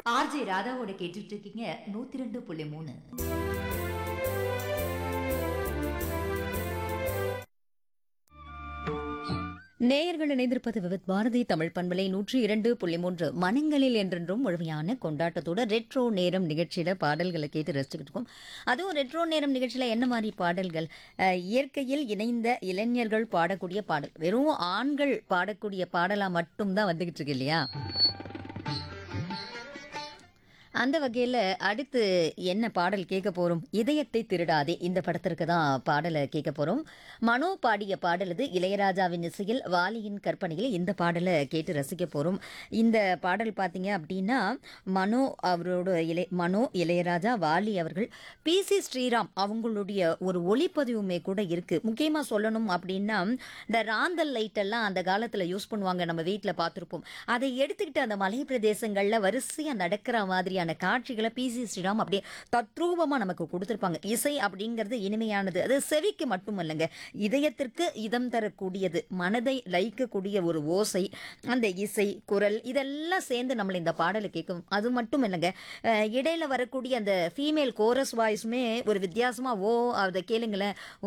RJ ராதாவோட கேட்டுட்டு இருக்கீங்க நூத்தி ரெண்டு புள்ளி மூணு நேயர்கள் இணைந்திருப்பது விவித் பாரதி தமிழ் பண்பலை நூற்றி இரண்டு புள்ளி மூன்று மனங்களில் என்றென்றும் முழுமையான கொண்டாட்டத்தோட ரெட்ரோ நேரம் நிகழ்ச்சியில பாடல்களை கேட்டு ரசிச்சுக்கிட்டு இருக்கோம் அதுவும் ரெட்ரோ நேரம் நிகழ்ச்சியில என்ன மாதிரி பாடல்கள் அஹ், இயற்கையில் இணைந்த இளைஞர்கள் பாடக்கூடிய பாடல் வெறும் ஆண்கள் பாடக்கூடிய பாடலா மட்டும்தான் வந்துகிட்டு இருக்கு இல்லையா அந்த வகையில் அடுத்து என்ன பாடல் கேட்க போகிறோம் இதயத்தை திருடாதே இந்த படத்திற்கு தான் பாடலை கேட்க போகிறோம் மனோ பாடிய பாடல் இது இளையராஜாவின் இசையில் வாலியின் கற்பனையில் இந்த பாடலை கேட்டு ரசிக்க போகிறோம் இந்த பாடல் பார்த்தீங்க அப்படின்னா மனோ அவரோட இளைய மனோ இளையராஜா வாலி அவர்கள் பி சி ஸ்ரீராம் அவங்களுடைய ஒரு ஒளிப்பதிவுமே கூட இருக்குது முக்கியமாக சொல்லணும் அப்படின்னா இந்த ராந்தல் லைட் எல்லாம் அந்த காலத்தில் யூஸ் பண்ணுவாங்க நம்ம வீட்டில் பார்த்துருப்போம் அதை எடுத்துக்கிட்டு அந்த மலை பிரதேசங்களில் வரிசையாக நடக்கிற மாதிரியான காட்சிகளை பி சி ஸ்ரீராம் அப்படியே தத்ரூபமாக நமக்கு கொடுத்துருப்பாங்க இசை அப்படிங்கிறது இனிமையானது அது செவிக்கு மட்டுமல்லங்க இதயத்திற்கு இதம் தரக்கூடியது மனதை லயிக்கக்கூடிய ஒரு ஓசை அந்த இசை குரல் இதெல்லாம் சேர்ந்து நம்மளை இந்த பாடலை கேட்கும் அது மட்டும் இல்லைங்க அஹ் இடையில வரக்கூடிய அந்த ஃபீமேல் கோரஸ் வாய்ஸுமே ஒரு வித்தியாசமாக ஓ அதை கேளுங்களேன்